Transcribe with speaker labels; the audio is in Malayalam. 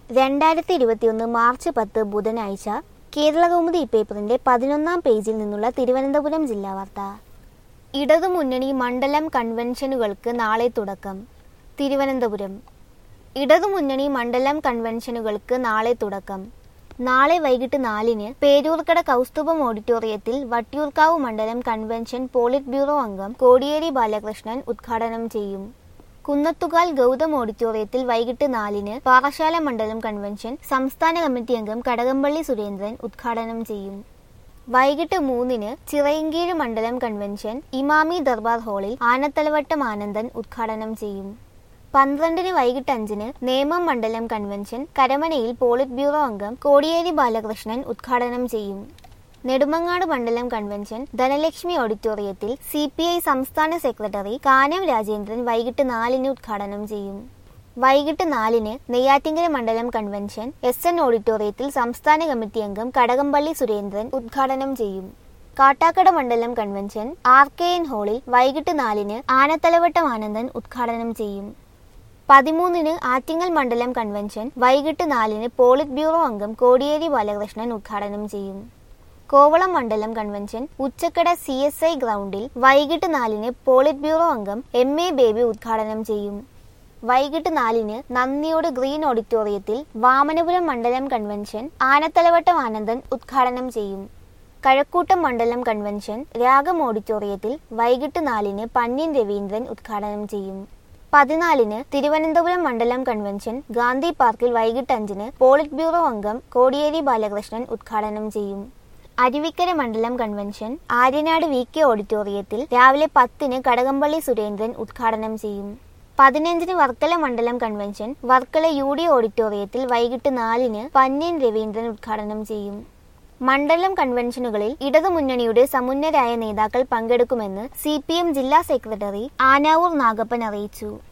Speaker 1: രണ്ടായിരത്തി ഇരുപത്തിയൊന്ന് മാർച്ച് പത്ത് ബുധനാഴ്ച കേരളകൗമുദി പേപ്പറിന്റെ പതിനൊന്നാം പേജിൽ നിന്നുള്ള തിരുവനന്തപുരം ജില്ലാ വാർത്ത ഇടതുമുന്നണി മണ്ഡലം കൺവെൻഷനുകൾക്ക് നാളെ തുടക്കം തിരുവനന്തപുരം ഇടതുമുന്നണി മണ്ഡലം കൺവെൻഷനുകൾക്ക് നാളെ തുടക്കം നാളെ വൈകിട്ട് നാലിന് പേരൂർക്കട കൗസ്തുഭം ഓഡിറ്റോറിയത്തിൽ വട്ടിയൂർക്കാവ് മണ്ഡലം കൺവെൻഷൻ പോളിറ്റ് ബ്യൂറോ അംഗം കോടിയേരി ബാലകൃഷ്ണൻ ഉദ്ഘാടനം ചെയ്യും കുന്നത്തുകാൽ ഗൗതം ഓഡിറ്റോറിയത്തിൽ വൈകിട്ട് നാലിന് പാറശാല മണ്ഡലം കൺവെൻഷൻ സംസ്ഥാന കമ്മിറ്റി അംഗം കടകംപള്ളി സുരേന്ദ്രൻ ഉദ്ഘാടനം ചെയ്യും വൈകിട്ട് മൂന്നിന് ചിറയങ്കീഴ് മണ്ഡലം കൺവെൻഷൻ ഇമാമി ദർബാർ ഹാളിൽ ആനത്തലവട്ടം ആനന്ദൻ ഉദ്ഘാടനം ചെയ്യും പന്ത്രണ്ടിന് വൈകിട്ട് അഞ്ചിന് നേമം മണ്ഡലം കൺവെൻഷൻ കരമനയിൽ പോളിറ്റ് ബ്യൂറോ അംഗം കോടിയേരി ബാലകൃഷ്ണൻ ഉദ്ഘാടനം ചെയ്യും നെടുമങ്ങാട് മണ്ഡലം കൺവെൻഷൻ ധനലക്ഷ്മി ഓഡിറ്റോറിയത്തിൽ സി പി ഐ സംസ്ഥാന സെക്രട്ടറി കാനം രാജേന്ദ്രൻ വൈകിട്ട് നാലിന് ഉദ്ഘാടനം ചെയ്യും വൈകിട്ട് നാലിന് നെയ്യാറ്റിങ്കര മണ്ഡലം കൺവെൻഷൻ എസ് എൻ ഓഡിറ്റോറിയത്തിൽ സംസ്ഥാന കമ്മിറ്റി അംഗം കടകംപള്ളി സുരേന്ദ്രൻ ഉദ്ഘാടനം ചെയ്യും കാട്ടാക്കട മണ്ഡലം കൺവെൻഷൻ ആർ കെ എൻ ഹാളിൽ വൈകിട്ട് നാലിന് ആനത്തലവട്ടം ആനന്ദൻ ഉദ്ഘാടനം ചെയ്യും പതിമൂന്നിന് ആറ്റിങ്ങൽ മണ്ഡലം കൺവെൻഷൻ വൈകിട്ട് നാലിന് പോളിറ്റ് ബ്യൂറോ അംഗം കോടിയേരി ബാലകൃഷ്ണൻ ഉദ്ഘാടനം ചെയ്യും കോവളം മണ്ഡലം convention Uchakada C S I ഗ്രൗണ്ടിൽ വൈകിട്ട് നാലിന് പോളിറ്റ് ബ്യൂറോ അംഗം എം എ ബേബി ഉദ്ഘാടനം ചെയ്യും വൈകിട്ട് നാലിന് നന്ദിയോട് ഗ്രീൻ ഓഡിറ്റോറിയത്തിൽ വാമനപുരം മണ്ഡലം കൺവെൻഷൻ ആനത്തലവട്ടം ആനന്ദൻ ഉദ്ഘാടനം ചെയ്യും കഴക്കൂട്ടം മണ്ഡലം കൺവെൻഷൻ രാഗം ഓഡിറ്റോറിയത്തിൽ വൈകിട്ട് നാലിന് പന്ന്യൻ രവീന്ദ്രൻ ഉദ്ഘാടനം ചെയ്യും പതിനാലിന് തിരുവനന്തപുരം മണ്ഡലം കൺവെൻഷൻ ഗാന്ധി പാർക്കിൽ വൈകിട്ട് അഞ്ചിന് പോളിറ്റ് ബ്യൂറോ അംഗം കോടിയേരി ബാലകൃഷ്ണൻ ഉദ്ഘാടനം ചെയ്യും അരുവിക്കര മണ്ഡലം കൺവെൻഷൻ ആര്യനാട് വി കെ ഓഡിറ്റോറിയത്തിൽ രാവിലെ പത്തിന് കടകംപള്ളി സുരേന്ദ്രൻ ഉദ്ഘാടനം ചെയ്യും പതിനഞ്ചിന് വർക്കല മണ്ഡലം കൺവെൻഷൻ വർക്കല യു ഡി ഓഡിറ്റോറിയത്തിൽ വൈകിട്ട് നാലിന് പന്ന്യൻ രവീന്ദ്രൻ ഉദ്ഘാടനം ചെയ്യും മണ്ഡലം കൺവെൻഷനുകളിൽ ഇടതുമുന്നണിയുടെ സമുന്നരായ നേതാക്കൾ പങ്കെടുക്കുമെന്ന് സി ജില്ലാ സെക്രട്ടറി ആനാവൂർ നാഗപ്പൻ അറിയിച്ചു